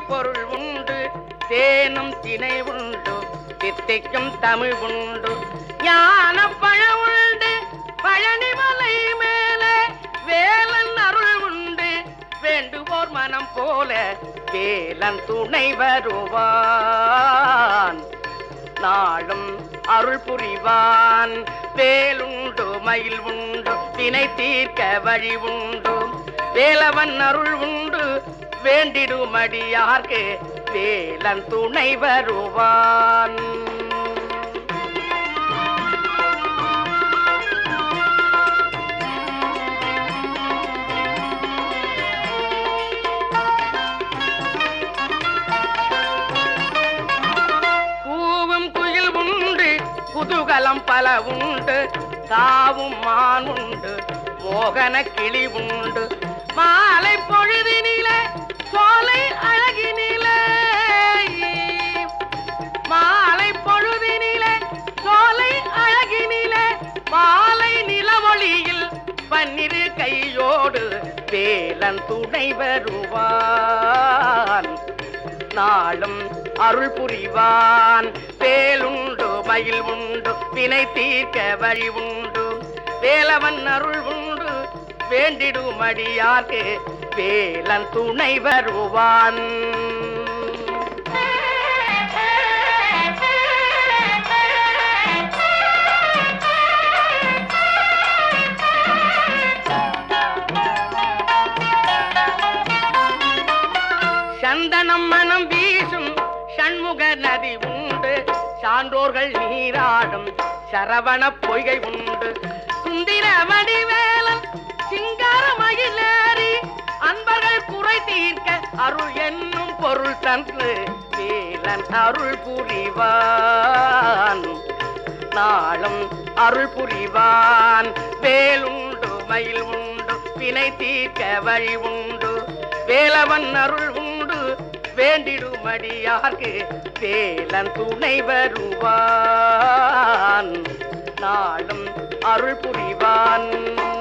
பொருள் உண்டு தேனும் திணை உண்டு தித்திக்கும் தமிழ் உண்டு ஞான பழம் உண்டு பழனிமலை மேலே வேலன் அருள் உண்டு வேண்டுவோர் மனம் போல வேலன் துணை வருவான் நாளும் அருள் புரிவான் வேலுண்டு மயில் உண்டு வினை தீர்க்க வழி உண்டு வேலவன் அருள் உண்டு வேண்டிடுமடியார்க்கு வேலன் துணை வருவான் கூவும் குயில் உண்டு குதூகலம் பல உண்டு தாவும் மான் உண்டு மோகன கிளி உண்டு மாலை பொழுதினிலே சோலை அழகினிலே மாலை பொழுதினிலே சோலை அழகினிலே மாலை நிலவொளியில் பன்னிரு கையோடு வேலன் துணை வருவான் நாளும் அருள் புரிவான் வேலுண்டு மயில் உண்டு வினை தீர்க்க வழி உண்டு வேலவன் அருள் உண்டு வேண்டிடுமடியார்க்கு வேலன் துணை வருவான் சந்தனம் மனம் வீசும் சண்முக நதி உண்டு சான்றோர்கள் நீராடும் சரவண பொய்கை உண்டு சுந்திர வடிவேலன் சிங்கார மகிழேறி அன்பர்கள் குறை தீர்க்க அருள் என்னும் பொருள் தன்று வேலன் அருள் புரிவான் நாளும் அருள் புரிவான் வேலுண்டு மயில் உண்டு வினை தீர்க்க வழி உண்டு வேலவன் அருள் உண்டு வேண்டிடுமடியார்க்கு வேலன் துணை வருவான் நாளும் அருள் புரிவான்